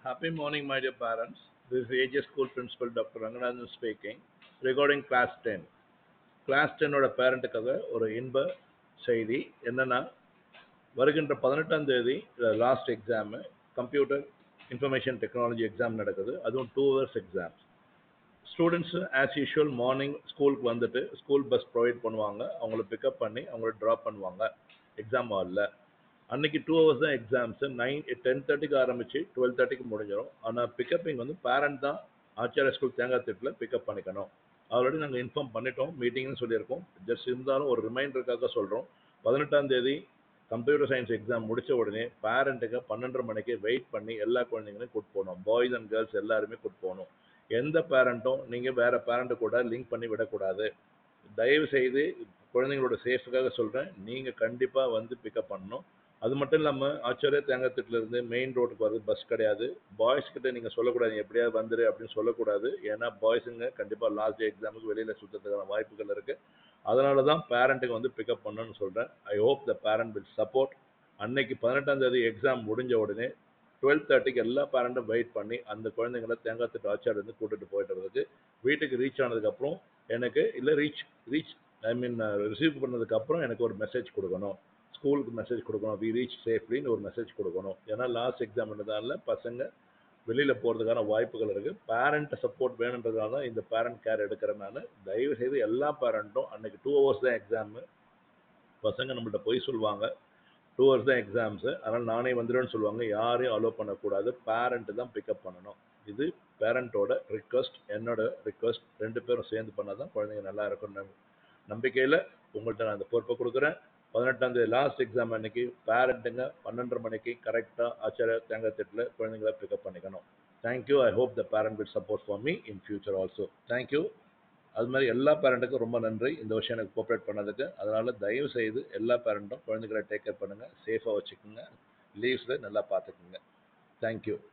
Happy morning, my dear parents. This is AJ School Principal Dr. Ranganathan speaking. Regarding class 10. Class டென்னோட பேரண்ட்டுக்காக ஒரு இன்ப செய்தி என்னன்னா வருகின்ற பதினெட்டாம் தேதி last exam computer information technology exam நடக்குது அதுவும் two hours exam students as usual morning ஸ்கூலுக்கு வந்துட்டு ஸ்கூல் பஸ் ப்ரொவைட் பண்ணுவாங்க அவங்கள பிக்கப் பண்ணி அவங்கள ட்ராப் பண்ணுவாங்க எக்ஸாம் ஹாலில் அன்னைக்கு டூ ஹவர்ஸ் தான் எக்ஸாம்ஸு நைன் டென் தேர்ட்டிக்கு ஆரம்பிச்சு டுவெல் தேர்ட்டிக்கு முடிஞ்சிடும் ஆனால் பிக்கப்பிங் வந்து பேரண்ட் தான் ஆச்சாரிய ஸ்கூல் தேங்காய் திட்டில் பிக்கப் பண்ணிக்கணும் ஆல்ரெடி நாங்கள் இன்ஃபார்ம் பண்ணிட்டோம் மீட்டிங்னு சொல்லியிருக்கோம் ஜஸ்ட் இருந்தாலும் ஒரு ரிமைண்டருக்காக சொல்கிறோம் பதினெட்டாம் தேதி கம்ப்யூட்டர் சயின்ஸ் எக்ஸாம் முடித்த உடனே பேரண்ட்டுக்கு பன்னெண்டரை மணிக்கு வெயிட் பண்ணி எல்லா குழந்தைங்களையும் கூட்டு போகணும் பாய்ஸ் அண்ட் கேர்ள்ஸ் எல்லாருமே கூட்டு போகணும் எந்த பேரண்ட்டும் நீங்கள் வேறு பேரண்ட்டு கூட லிங்க் பண்ணி விடக்கூடாது தயவு செய்து குழந்தைங்களோட சேஃப்க்காக சொல்கிறேன் நீங்கள் கண்டிப்பாக வந்து பிக்கப் பண்ணணும் அது மட்டும் இல்லாமல் ஆச்சாரிய தேங்காய்த்திட்டிலேருந்து மெயின் ரோட்டுக்கு வரது பஸ் கிடையாது பாய்ஸ் கிட்ட நீங்கள் சொல்லக்கூடாது எப்படியாவது வந்துரு அப்படின்னு சொல்லக்கூடாது ஏன்னா பாய்ஸுங்க கண்டிப்பாக லாஸ்ட் டே எக்ஸாமுக்கு வெளியில் சுற்றுறதுக்கான வாய்ப்புகள் இருக்குது அதனால தான் பேரண்ட்டுக்கு வந்து பிக்கப் பண்ணணும்னு சொல்கிறேன் I hope the parent will support அன்னைக்கு பதினெட்டாம் தேதி எக்ஸாம் முடிஞ்ச உடனே டுவெல் தேர்ட்டிக்கு எல்லா பேரண்ட்டும் வெயிட் பண்ணி அந்த குழந்தைங்கள தேங்காய் திட்டு ஆச்சாரிலேருந்து கூட்டிகிட்டு போயிட்டு வரதுக்கு வீட்டுக்கு ரீச் ஆனதுக்கப்புறம் எனக்கு இல்லை reach reach I mean receive பண்ணதுக்கப்புறம் எனக்கு ஒரு மெசேஜ் கொடுக்கணும் ஸ்கூலுக்கு மெசேஜ் கொடுக்கணும் வி ரீச் சேஃப்லின்னு ஒரு மெசேஜ் கொடுக்கணும் ஏன்னா லாஸ்ட் எக்ஸாம்ன்றதால பசங்க வெளியில் போகிறதுக்கான வாய்ப்புகள் இருக்குது பேரண்ட்டை சப்போர்ட் வேணுன்றதுனால தான் இந்த பேரண்ட் கேர் எடுக்கிறேன் நான் தயவு செய்து எல்லா பேரண்ட்டும் அன்னைக்கு டூ ஹவர்ஸ் தான் எக்ஸாமு பசங்க நம்மள்ட்ட போய் சொல்லுவாங்க டூ ஹவர்ஸ் தான் எக்ஸாம்ஸு அதனால் நானே வந்துடுவேன்னு சொல்லுவாங்க யாரையும் அலோவ் பண்ணக்கூடாது பேரண்ட்டு தான் பிக்கப் பண்ணணும் இது பேரண்ட்டோட ரிக்வஸ்ட் என்னோட ரிக்வஸ்ட் ரெண்டு பேரும் சேர்ந்து பண்ணால் தான் குழந்தைங்க நல்லா இருக்கும்னு நம்பிக்கையில் உங்கள்கிட்ட நான் அந்த பொறுப்பை கொடுக்குறேன் பதினெட்டாம் தேதி லாஸ்ட் எக்ஸாம் அன்னைக்கு பேரண்ட்டுங்க பன்னெண்டரை மணிக்கு கரெக்டாக ஆச்சாரிய தேங்காய் திட்டில் குழந்தைங்கள பிக்கப் பண்ணிக்கணும் thank you I hope the parent will support for me in future also thank you அது மாதிரி எல்லா பேரண்ட்டுக்கும் ரொம்ப நன்றி இந்த விஷயம் எனக்கு கோஆப்ரேட் பண்ணதுக்கு அதனால் தயவு செய்து எல்லா பேரண்ட்டும் குழந்தைகளை டேக் கேர் பண்ணுங்கள் சேஃபாக வச்சுக்கோங்க லீவ்ஸில் நல்லா பார்த்துக்குங்க தேங்க்யூ